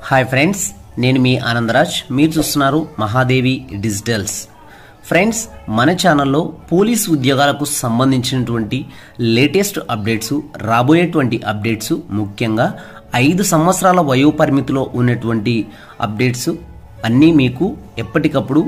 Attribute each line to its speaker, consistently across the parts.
Speaker 1: hi friends నేను మీ ఆనందరాజ్ మీరు చూస్తున్నారు మహాదేవి డిజిటల్స్ ఫ్రెండ్స్ మన ఛానల్లో పోలీస్ ఉద్యోగాలకు సంబంధించినటువంటి లేటెస్ట్ అప్డేట్స్ రాబోయేటువంటి అప్డేట్స్ ముఖ్యంగా ఐదు సంవత్సరాల వయోపరిమితిలో ఉన్నటువంటి అప్డేట్స్ అన్నీ మీకు ఎప్పటికప్పుడు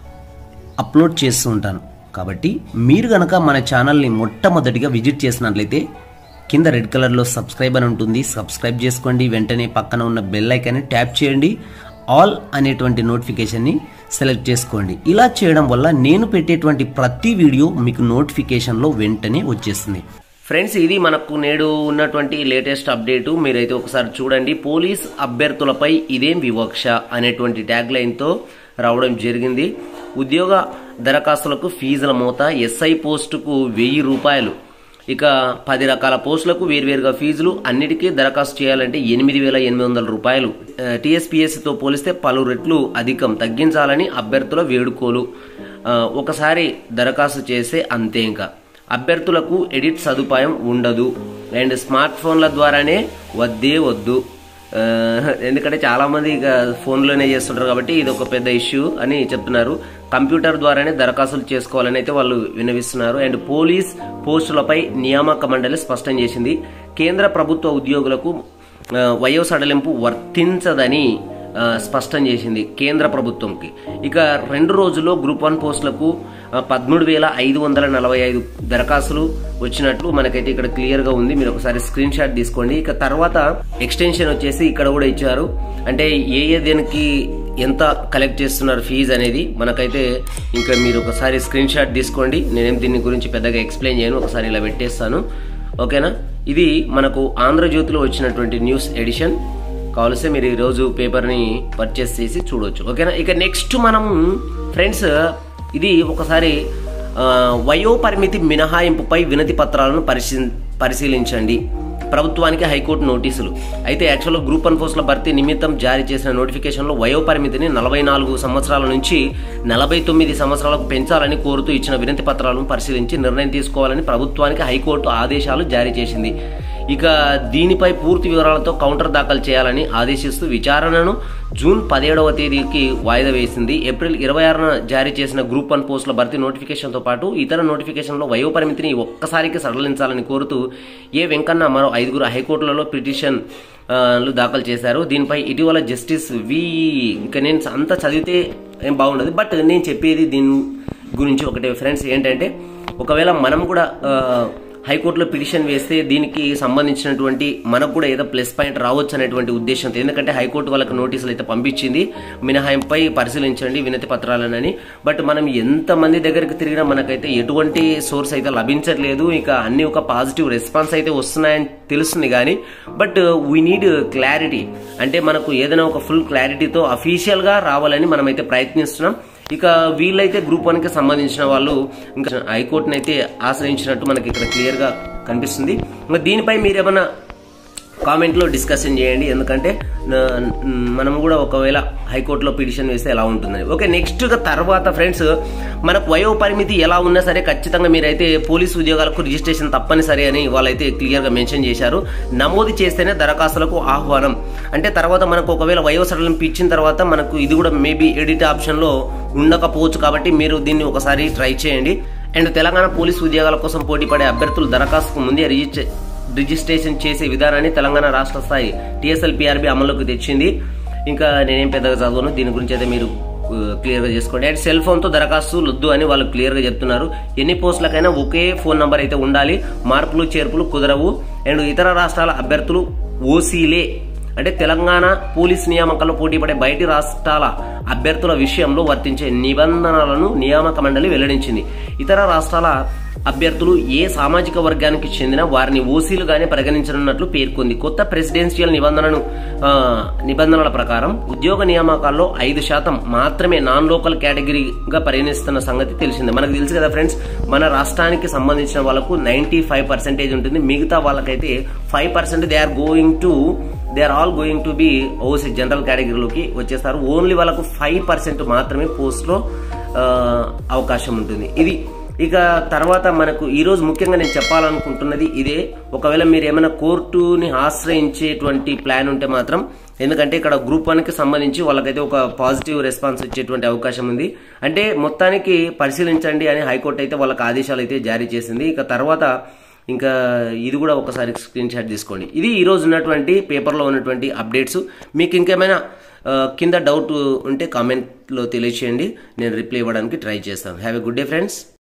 Speaker 1: అప్లోడ్ చేస్తూ ఉంటాను కాబట్టి మీరు గనక మన ఛానల్ని మొట్టమొదటిగా విజిట్ చేసినట్లయితే కింద రెడ్ కలర్లో సబ్స్క్రైబ్ అని ఉంటుంది సబ్స్క్రైబ్ చేసుకోండి వెంటనే పక్కన ఉన్న బెల్ ఐకాన్ని ట్యాప్ చేయండి ఆల్ అనేటువంటి నోటిఫికేషన్ని సెలెక్ట్ చేసుకోండి ఇలా చేయడం వల్ల నేను పెట్టేటువంటి ప్రతి వీడియో మీకు నోటిఫికేషన్లో వెంటనే వచ్చేస్తుంది ఫ్రెండ్స్ ఇది మనకు నేడు ఉన్నటువంటి లేటెస్ట్ అప్డేటు మీరైతే ఒకసారి చూడండి పోలీస్ అభ్యర్థులపై ఇదేం వివక్ష అనేటువంటి ట్యాగ్ లైన్తో రావడం జరిగింది ఉద్యోగ దరఖాస్తులకు ఫీజుల మోత ఎస్ఐ పోస్టుకు వెయ్యి రూపాయలు ఇక పది రకాల పోస్టులకు వేర్వేరుగా ఫీజులు అన్నిటికీ దరఖాస్తు చేయాలంటే ఎనిమిది వేల ఎనిమిది వందల రూపాయలు టీఎస్పీఎస్సీతో పోలిస్తే పలు రెట్లు అధికం తగ్గించాలని అభ్యర్థుల వేడుకోలు ఆ, ఒకసారి దరఖాస్తు చేస్తే అంతే ఇంకా అభ్యర్థులకు ఎడిట్ సదుపాయం ఉండదు అండ్ స్మార్ట్ ఫోన్ల ద్వారానే వద్దే వద్దు ఆ, ఎందుకంటే చాలా మంది ఇక ఫోన్లోనే చేస్తుంటారు కాబట్టి ఇది ఒక పెద్ద ఇష్యూ అని చెప్తున్నారు కంప్యూటర్ ద్వారానే దరఖాస్తులు చేసుకోవాలని అయితే వాళ్ళు విన్నవిస్తున్నారు అండ్ పోలీస్ పోస్టులపై నియామక మండలి స్పష్టం చేసింది కేంద్ర ప్రభుత్వ ఉద్యోగులకు ఆ, వయో సడలింపు వర్తించదని ఆ, స్పష్టం చేసింది కేంద్ర ప్రభుత్వంకి ఇక రెండు రోజుల్లో గ్రూప్ వన్ పోస్టులకు పదమూడు వేల ఐదు వందల నలభై ఐదు దరఖాస్తులు వచ్చినట్లు మనకైతే ఇక్కడ క్లియర్ గా ఉంది మీరు ఒకసారి స్క్రీన్ షాట్ తీసుకోండి ఇక తర్వాత ఎక్స్టెన్షన్ వచ్చేసి ఇక్కడ కూడా ఇచ్చారు అంటే ఏ ఏ దేనికి ఎంత కలెక్ట్ చేస్తున్నారు ఫీజు అనేది మనకైతే ఇంకా మీరు ఒకసారి స్క్రీన్ షాట్ తీసుకోండి నేనేం దీని గురించి పెద్దగా ఎక్స్ప్లెయిన్ చేయను ఒకసారి ఇలా పెట్టేస్తాను ఓకేనా ఇది మనకు ఆంధ్రజ్యోతిలో వచ్చినటువంటి న్యూస్ ఎడిషన్ కావలిస్తే మీరు ఈరోజు పేపర్ని పర్చేస్ చేసి చూడవచ్చు ఓకేనా ఇక నెక్స్ట్ మనం ఫ్రెండ్స్ ఇది ఒకసారి ఆ, వయో పరిమితి మినహాయింపుపై వినతి పత్రాలను పరిశీ పరిశీలించండి ప్రభుత్వానికి హైకోర్టు నోటీసులు అయితే యాక్చువల్గా గ్రూప్ వన్ పోస్టుల భర్తీ నిమిత్తం జారీ చేసిన నోటిఫికేషన్లో వయో పరిమితిని నలభై నాలుగు సంవత్సరాల నుంచి నలభై తొమ్మిది సంవత్సరాలకు పెంచాలని కోరుతూ ఇచ్చిన వినతి పత్రాలను పరిశీలించి నిర్ణయం తీసుకోవాలని ప్రభుత్వానికి హైకోర్టు ఆదేశాలు జారీ చేసింది ఇక దీనిపై పూర్తి వివరాలతో కౌంటర్ దాఖలు చేయాలని ఆదేశిస్తూ విచారణను జూన్ పదిహేడవ తేదీకి వాయిదా వేసింది ఏప్రిల్ ఇరవై ఆరున జారీ చేసిన గ్రూప్ వన్ పోస్టుల భర్తీ నోటిఫికేషన్తో పాటు ఇతర నోటిఫికేషన్లో వయోపరిమితిని ఒక్కసారికి సడలించాలని కోరుతూ ఏ వెంకన్న మరో ఐదుగురు హైకోర్టులలో పిటిషన్ ఆ, లు దాఖలు చేశారు దీనిపై ఇటీవల జస్టిస్ వి ఇంకా నేను అంతా చదివితే ఏం బాగుండదు బట్ నేను చెప్పేది దీని గురించి ఒకటే ఫ్రెండ్స్ ఏంటంటే ఒకవేళ మనం కూడా ఆ, హైకోర్టులో పిటిషన్ వేస్తే దీనికి సంబంధించినటువంటి మనకు కూడా ఏదో ప్లస్ పాయింట్ రావచ్చు అనేటువంటి ఉద్దేశంతో ఎందుకంటే హైకోర్టు వాళ్ళకి నోటీసులు అయితే పంపించింది మినహాయింపై పరిశీలించండి వినతి పత్రాలనని బట్ మనం ఎంతమంది దగ్గరికి తిరిగినా మనకైతే ఎటువంటి సోర్స్ అయితే లభించట్లేదు ఇక అన్ని ఒక పాజిటివ్ రెస్పాన్స్ అయితే వస్తున్నాయని తెలుస్తుంది కానీ బట్ వీ నీడ్ క్లారిటీ అంటే మనకు ఏదైనా ఒక ఫుల్ క్లారిటీతో అఫీషియల్గా రావాలని మనమైతే ప్రయత్నిస్తున్నాం ఇక వీళ్ళైతే గ్రూప్ వన్ కి సంబంధించిన వాళ్ళు ఇంకా హైకోర్టును అయితే ఆశ్రయించినట్టు మనకి ఇక్కడ క్లియర్ గా కనిపిస్తుంది ఇంకా దీనిపై మీరేమన్నా కామెంట్ లో డిస్కషన్ చేయండి ఎందుకంటే న- మనం కూడా ఒకవేళ హైకోర్టులో పిటిషన్ వేస్తే ఎలా ఉంటుందని ఓకే నెక్స్ట్ తర్వాత ఫ్రెండ్స్ మనకు వయో పరిమితి ఎలా ఉన్నా సరే ఖచ్చితంగా మీరైతే పోలీసు ఉద్యోగాలకు రిజిస్ట్రేషన్ తప్పనిసరి అని వాళ్ళైతే క్లియర్ గా మెన్షన్ చేశారు నమోదు చేస్తేనే దరఖాస్తులకు ఆహ్వానం అంటే తర్వాత మనకు ఒకవేళ వయో సడలింపు ఇచ్చిన తర్వాత మనకు ఇది కూడా మేబీ ఎడిట్ ఆప్షన్ లో ఉండకపోవచ్చు కాబట్టి మీరు దీన్ని ఒకసారి ట్రై చేయండి అండ్ తెలంగాణ పోలీసు ఉద్యోగాల కోసం పోటీపడే అభ్యర్థులు దరఖాస్తుకు ముందే రిజిస్ట్రే రిజిస్ట్రేషన్ చేసే విధానాన్ని తెలంగాణ రాష్ట్ర స్థాయి టీఎస్ఎల్ పిఆర్బి అమల్లోకి తెచ్చింది ఇంకా నేనేం పెద్దగా చదవను దీని గురించి అయితే మీరు క్లియర్ గా చేసుకోండి అండ్ సెల్ ఫోన్ తో దరఖాస్తు లొద్దు అని వాళ్ళు క్లియర్ గా చెప్తున్నారు ఎన్ని పోస్టులకైనా ఒకే ఫోన్ నంబర్ అయితే ఉండాలి మార్పులు చేర్పులు కుదరవు అండ్ ఇతర రాష్ట్రాల అభ్యర్థులు ఓసీలే అంటే తెలంగాణ పోలీస్ నియామకంలో పోటీపడే బయటి రాష్ట్రాల అభ్యర్థుల విషయంలో వర్తించే నిబంధనలను నియామక మండలి వెల్లడించింది ఇతర రాష్ట్రాల అభ్యర్థులు ఏ సామాజిక వర్గానికి చెందిన వారిని ఓసీలుగానే పరిగణించనున్నట్లు పేర్కొంది కొత్త ప్రెసిడెన్షియల్ నిబంధనను ఆ, నిబంధనల ప్రకారం ఉద్యోగ నియామకాల్లో ఐదు శాతం మాత్రమే నాన్ లోకల్ కేటగిరీగా పరిగణిస్తున్న సంగతి తెలిసిందే మనకు తెలుసు కదా ఫ్రెండ్స్ మన రాష్ట్రానికి సంబంధించిన వాళ్ళకు నైన్టీ ఫైవ్ పర్సెంటేజ్ ఉంటుంది మిగతా వాళ్ళకైతే five percent they are going to they are all going to be OC general కేటగిరీలోకి వచ్చేస్తారు ఓన్లీ వాళ్ళకు ఫైవ్ పర్సెంట్ మాత్రమే పోస్ట్లో అవకాశం ఉంటుంది ఇది ఇక తర్వాత మనకు ఈరోజు ముఖ్యంగా నేను చెప్పాలనుకుంటున్నది ఇదే ఒకవేళ మీరు ఏమైనా కోర్టుని ఆశ్రయించేటువంటి ప్లాన్ ఉంటే మాత్రం ఎందుకంటే ఇక్కడ గ్రూప్ వన్కి సంబంధించి వాళ్ళకైతే ఒక పాజిటివ్ రెస్పాన్స్ వచ్చేటువంటి అవకాశం ఉంది అంటే మొత్తానికి పరిశీలించండి అని హైకోర్టు అయితే వాళ్ళకి ఆదేశాలు అయితే జారీ చేసింది ఇక తర్వాత ఇంకా ఇది కూడా ఒకసారి స్క్రీన్ షాట్ తీసుకోండి ఇది ఈరోజు ఉన్నటువంటి పేపర్లో ఉన్నటువంటి అప్డేట్స్ మీకు ఇంకేమైనా ఆ, కింద డౌట్ ఉంటే కామెంట్లో తెలియచేయండి నేను రిప్లై ఇవ్వడానికి ట్రై చేస్తాను have a good day friends